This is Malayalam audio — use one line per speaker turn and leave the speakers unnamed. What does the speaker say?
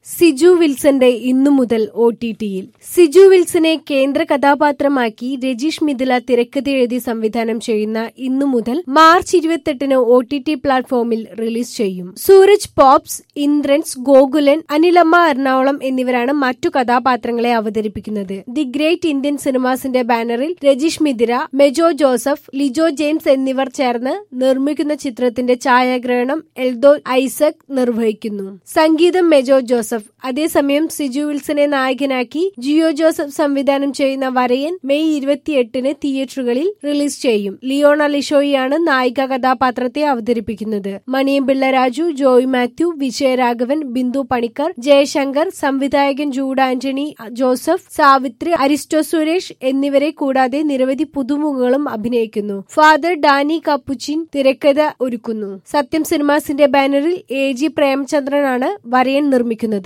സിജു വിൽസന്റെ ഇന്നു മുതൽ ഒ ടി ടിയിൽ സിജു വിൽസനെ കേന്ദ്ര കഥാപാത്രമാക്കി രജീഷ് മിഥില തിരക്കഥ എഴുതി സംവിധാനം ചെയ്യുന്ന ഇന്നു മുതൽ മാർച്ച് ഇരുപത്തെട്ടിന് ഒ ടി ടി പ്ലാറ്റ്ഫോമിൽ റിലീസ് ചെയ്യും സൂരജ് പോപ്സ് ഇന്ദ്രൻസ് ഗോകുലൻ അനിലമ്മ എറണാകുളം എന്നിവരാണ് മറ്റു കഥാപാത്രങ്ങളെ അവതരിപ്പിക്കുന്നത് ദി ഗ്രേറ്റ് ഇന്ത്യൻ സിനിമാസിന്റെ ബാനറിൽ രജീഷ് മിഥിര മെജോ ജോസഫ് ലിജോ ജെയിംസ് എന്നിവർ ചേർന്ന് നിർമ്മിക്കുന്ന ചിത്രത്തിന്റെ ഛായാഗ്രഹണം എൽദോ ഐസക് നിർവഹിക്കുന്നു സംഗീതം മെജോ ജോസഫ് അതേസമയം സിജു വിൽസനെ നായകനാക്കി ജിയോ ജോസഫ് സംവിധാനം ചെയ്യുന്ന വരയൻ മെയ് ഇരുപത്തിയെട്ടിന് തിയേറ്ററുകളിൽ റിലീസ് ചെയ്യും ലിയോണ ലിഷോയിയാണ് നായിക കഥാപാത്രത്തെ അവതരിപ്പിക്കുന്നത് മണിയമ്പിള്ള രാജു ജോയ് മാത്യു വിജയരാഘവൻ ബിന്ദു പണിക്കർ ജയശങ്കർ സംവിധായകൻ ജൂഡ് ആന്റണി ജോസഫ് സാവിത്രി അരിസ്റ്റോ സുരേഷ് എന്നിവരെ കൂടാതെ നിരവധി പുതുമുഖങ്ങളും അഭിനയിക്കുന്നു ഫാദർ ഡാനി കപ്പുച്ചിൻ തിരക്കഥ ഒരുക്കുന്നു സത്യം സിനിമാസിന്റെ ബാനറിൽ എ ജി പ്രേമചന്ദ്രനാണ് വരയൻ നിർമ്മിക്കുന്നത്